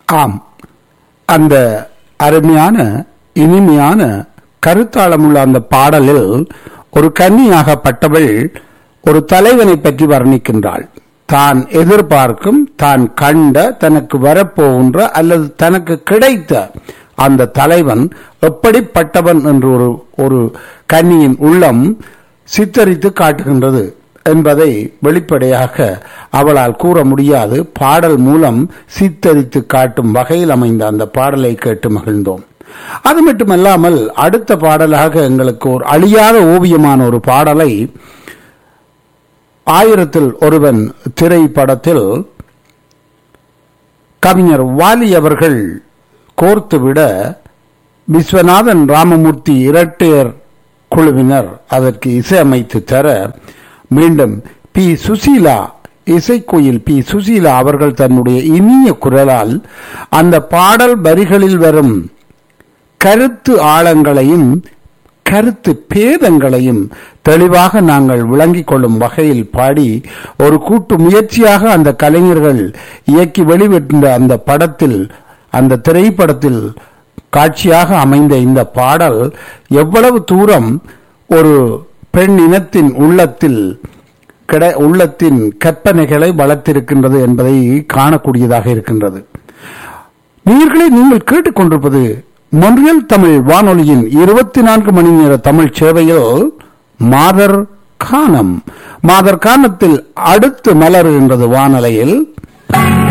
ஆம் அந்த அருமையான இனிமையான கருத்தாளமுள்ள அந்த பாடலில் ஒரு கன்னியாகப்பட்டவள் ஒரு தலைவனை பற்றி வர்ணிக்கின்றாள் தான் எதிர்பார்க்கும் தான் கண்ட தனக்கு வரப்போகின்ற அல்லது தனக்கு கிடைத்த அந்த தலைவன் எப்படிப்பட்டவன் என்று ஒரு ஒரு கன்னியின் உள்ளம் சித்தரித்து காட்டுகின்றது என்பதை வெளிப்படையாக அவளால் கூற முடியாது பாடல் மூலம் சித்தரித்து காட்டும் வகையில் அமைந்த அந்த பாடலை கேட்டு மகிழ்ந்தோம் அது மட்டுமல்லாமல் அடுத்த பாடலாக எங்களுக்கு ஒரு அழியாத ஓவியமான ஒரு பாடலை ஆயிரத்தில் ஒருவன் திரைப்படத்தில் கவிஞர் வாலி அவர்கள் கோர்த்துவிட விஸ்வநாதன் ராமமூர்த்தி இரட்டையர் குழுவினர் அதற்கு இசையமைத்து தர மீண்டும் பி சுசீலா இசைக்கோயில் பி சுசீலா அவர்கள் தன்னுடைய இனிய குரலால் அந்த பாடல் வரிகளில் வரும் கருத்து ஆழங்களையும் கருத்து பேதங்களையும் தெளிவாக நாங்கள் விளங்கிக் கொள்ளும் வகையில் பாடி ஒரு கூட்டு முயற்சியாக அந்த கலைஞர்கள் இயக்கி வெளிவிட்ட அந்த படத்தில் அந்த திரைப்படத்தில் காட்சியாக அமைந்த இந்த பாடல் எவ்வளவு தூரம் ஒரு பெண் இனத்தின் உள்ளத்தில் கிட உள்ளத்தின் கற்பனைகளை வளர்த்திருக்கின்றது என்பதை காணக்கூடியதாக இருக்கின்றது நீர்களை நீங்கள் கேட்டுக்கொண்டிருப்பது மொன்றியல் தமிழ் வானொலியின் இருபத்தி நான்கு மணி நேர தமிழ் சேவையில் மாதர் கானம் மாதர் கானத்தில் அடுத்து மலருகின்றது வானலையில்